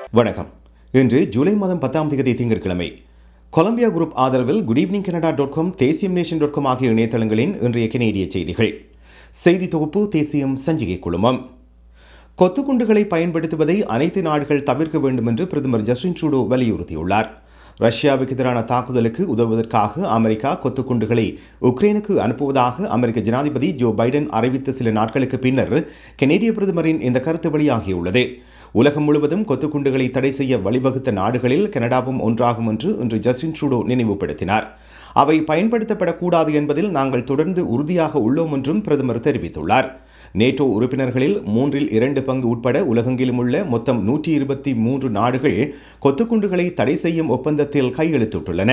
வணக்கம் இன்று ஜூலை மாதம் பத்தாம் தேதி திங்கட்கிழமை கொலம்பியா குரூப் ஆதரவில் good evening Canada dot com தேசியம் நேஷன் டாட் காம் ஆகிய இணையதளங்களின் இன்றைய கனேடிய செய்திகள் செய்தி தொகுப்பு தேசியம் சஞ்சிகை குழுமம் கொத்துக்குண்டுகளை பயன்படுத்துவதை அனைத்து நாடுகள் தவிர்க்க வேண்டும் என்று பிரதமர் ஜஸ்டின் ட்ரூடோ வலியுறுத்தியுள்ளார் ரஷ்யாவுக்கு எதிரான தாக்குதலுக்கு உதவுவதற்காக அமெரிக்கா கொத்துக்குண்டுகளை உக்ரைனுக்கு அனுப்புவதாக அமெரிக்க ஜனாதிபதி ஜோ பைடன் அறிவித்த சில நாட்களுக்கு பின்னர் கனேடிய பிரதமரின் இந்த கருத்து வெளியாகியுள்ளது உலகம் முழுவதும் கொத்துக்குண்டுகளை தடை செய்ய வழிவகுத்த நாடுகளில் கனடாவும் ஒன்றாகும் என்று இன்று ஜஸ்டின் ட்ரூடோ நினைவுபடுத்தினார் அவை பயன்படுத்தப்படக்கூடாது என்பதில் நாங்கள் தொடர்ந்து உறுதியாக உள்ளோம் என்றும் பிரதமர் தெரிவித்துள்ளார் நேட்டோ உறுப்பினர்களில் மூன்றில் இரண்டு பங்கு உட்பட உலகெங்கிலும் உள்ள மொத்தம் நூற்றி இருபத்தி மூன்று நாடுகள் கொத்துக்குண்டுகளை தடை செய்யும் ஒப்பந்தத்தில் கையெழுத்திட்டுள்ளன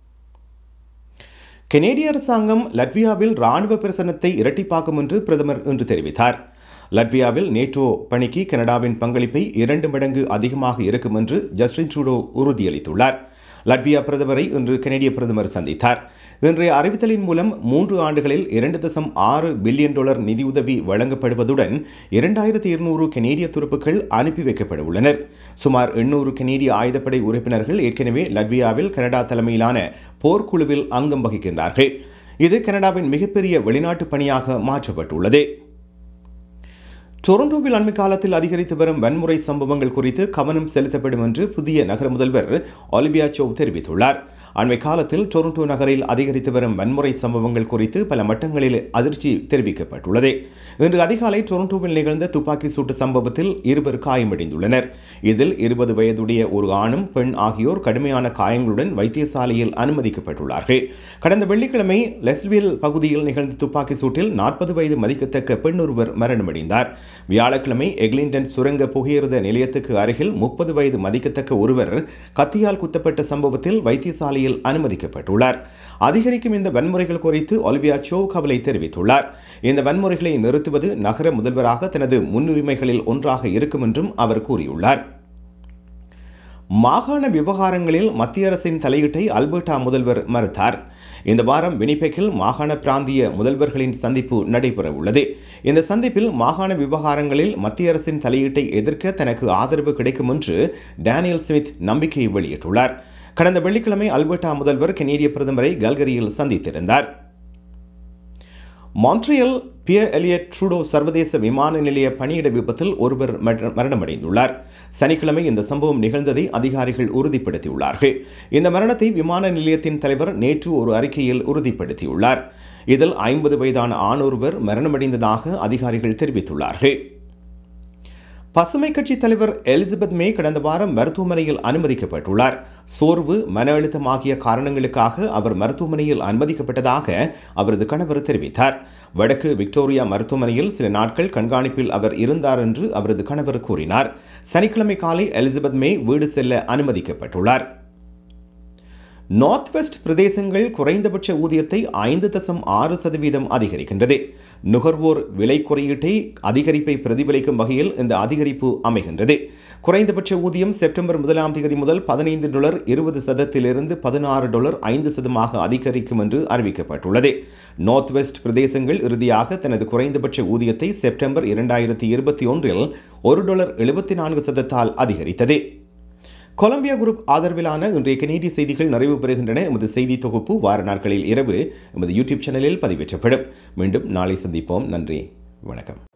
கெனேடிய அரசாங்கம் லட்வியாவில் ராணுவ பிரசனத்தை இரட்டிப்பாக்கும் என்று பிரதமர் இன்று தெரிவித்தார் லட்வியாவில் நேட்டோ பணிக்கு கனடாவின் பங்களிப்பை இரண்டு மடங்கு அதிகமாக இருக்கும் என்று ஜஸ்டின் ட்ரூடோ உறுதியளித்துள்ளார் லட்வியா பிரதமரை இன்று கனேடிய பிரதமர் சந்தித்தார் இன்றைய அறிவித்தலின் மூலம் மூன்று ஆண்டுகளில் இரண்டு தசம் ஆறு பில்லியன் டாலர் நிதியுதவி வழங்கப்படுவதுடன் இரண்டாயிரத்தி இருநூறு கனேடிய துருப்புக்கள் அனுப்பி வைக்கப்பட உள்ளனர் சுமார் எண்ணூறு கனேடிய ஆயுதப்படை உறுப்பினர்கள் ஏற்கனவே லட்வியாவில் கனடா தலைமையிலான போர்க்குழுவில் அங்கம் வகிக்கின்றார்கள் இது கனடாவின் மிகப்பெரிய வெளிநாட்டு பணியாக மாற்றப்பட்டுள்ளது டொரண்டோவில் அண்மை காலத்தில் அதிகரித்து வரும் வன்முறை சம்பவங்கள் குறித்து கவனம் செலுத்தப்படும் என்று புதிய நகர முதல்வர் ஒலிபியா சோ தெரிவித்துள்ளார் அண்மை காலத்தில் டொரண்டோ நகரில் அதிகரித்து வரும் வன்முறை சம்பவங்கள் குறித்து பல மட்டங்களில் அதிர்ச்சி தெரிவிக்கப்பட்டுள்ளது இன்று அதிகாலை டொரண்டோவில் நிகழ்ந்த துப்பாக்கி சூட்டு சம்பவத்தில் இருவர் காயமடைந்துள்ளனர் இதில் இருபது வயதுடைய ஒரு ஆணும் பெண் ஆகியோர் கடுமையான காயங்களுடன் வைத்தியசாலையில் அனுமதிக்கப்பட்டுள்ளார்கள் கடந்த வெள்ளிக்கிழமை லெஸ்வில் பகுதியில் நிகழ்ந்த துப்பாக்கி சூட்டில் நாற்பது வயது மதிக்கத்தக்க பெண் ஒருவர் மரணமடைந்தார் வியாழக்கிழமை எக்லிண்டன் சுரங்க புகையிரத நிலையத்துக்கு அருகில் முப்பது வயது மதிக்கத்தக்க ஒருவர் கத்தியால் குத்தப்பட்ட சம்பவத்தில் வைத்தியசாலையில் அனுமதிக்கப்பட்டுள்ளார் அதிகரிக்கும் இந்த வன்முறைகள் குறித்து ஒலிவியா சோ கவலை தெரிவித்துள்ளார் இந்த வன்முறைகளை நிறுத்துவது நகர முதல்வராக தனது முன்னுரிமைகளில் ஒன்றாக இருக்கும் என்றும் அவர் கூறியுள்ளார் மாகாண விவகாரங்களில் மத்திய அரசின் தலையீட்டை அல்பர்டா முதல்வர் மறுத்தார் இந்த வாரம் வினிபெக்கில் மாகாண பிராந்திய முதல்வர்களின் சந்திப்பு நடைபெற உள்ளது இந்த சந்திப்பில் மாகாண விவகாரங்களில் மத்திய அரசின் தலையீட்டை எதிர்க்க தனக்கு ஆதரவு கிடைக்கும் என்று டேனியல் ஸ்மித் நம்பிக்கை வெளியிட்டுள்ளார் கடந்த வெள்ளிக்கிழமை அல்பர்டா முதல்வர் கெனேடிய பிரதமரை கல்கரியில் சந்தித்திருந்தார் மான்ட்ரியல் பியர் எலியட் ட்ரூடோ சர்வதேச விமான நிலைய பணியிட விபத்தில் ஒருவர் மரணமடைந்துள்ளார் சனிக்கிழமை இந்த சம்பவம் நிகழ்ந்ததை அதிகாரிகள் உறுதிப்படுத்தியுள்ளார்கள் இந்த மரணத்தை விமான நிலையத்தின் தலைவர் நேற்று ஒரு அறிக்கையில் உறுதிப்படுத்தியுள்ளார் இதில் ஐம்பது வயதான ஆணொருவர் மரணமடைந்ததாக அதிகாரிகள் தெரிவித்துள்ளார்கள் பசுமை கட்சி தலைவர் எலிசபெத் மே கடந்த வாரம் மருத்துவமனையில் அனுமதிக்கப்பட்டுள்ளார் சோர்வு மன அழுத்தம் ஆகிய காரணங்களுக்காக அவர் மருத்துவமனையில் அனுமதிக்கப்பட்டதாக அவரது கணவர் தெரிவித்தார் வடக்கு விக்டோரியா மருத்துவமனையில் சில நாட்கள் கண்காணிப்பில் அவர் இருந்தார் என்று அவரது கணவர் கூறினார் சனிக்கிழமை காலை எலிசபெத் மே வீடு செல்ல அனுமதிக்கப்பட்டுள்ளார் நார்த் வெஸ்ட் பிரதேசங்கள் குறைந்தபட்ச ஊதியத்தை ஐந்து தசம் ஆறு சதவீதம் அதிகரிக்கின்றது நுகர்வோர் விலை குறியீட்டை அதிகரிப்பை பிரதிபலிக்கும் வகையில் இந்த அதிகரிப்பு அமைகின்றது குறைந்தபட்ச ஊதியம் செப்டம்பர் முதலாம் தேதி முதல் பதினைந்து டாலர் இருபது சதத்திலிருந்து பதினாறு டாலர் ஐந்து சதமாக அதிகரிக்கும் என்று அறிவிக்கப்பட்டுள்ளது நார்த் வெஸ்ட் பிரதேசங்கள் இறுதியாக தனது குறைந்தபட்ச ஊதியத்தை செப்டம்பர் இரண்டாயிரத்தி இருபத்தி ஒன்றில் ஒரு டாலர் எழுபத்தி நான்கு சதத்தால் அதிகரித்தது கொலம்பியா குரூப் ஆதரவிலான இன்றைய கனேடிய செய்திகள் நிறைவு பெறுகின்றன எமது செய்தி தொகுப்பு வார நாட்களில் இரவு எமது யூடியூப் சேனலில் பதிவேற்றப்படும் மீண்டும் நாளை சந்திப்போம் நன்றி வணக்கம்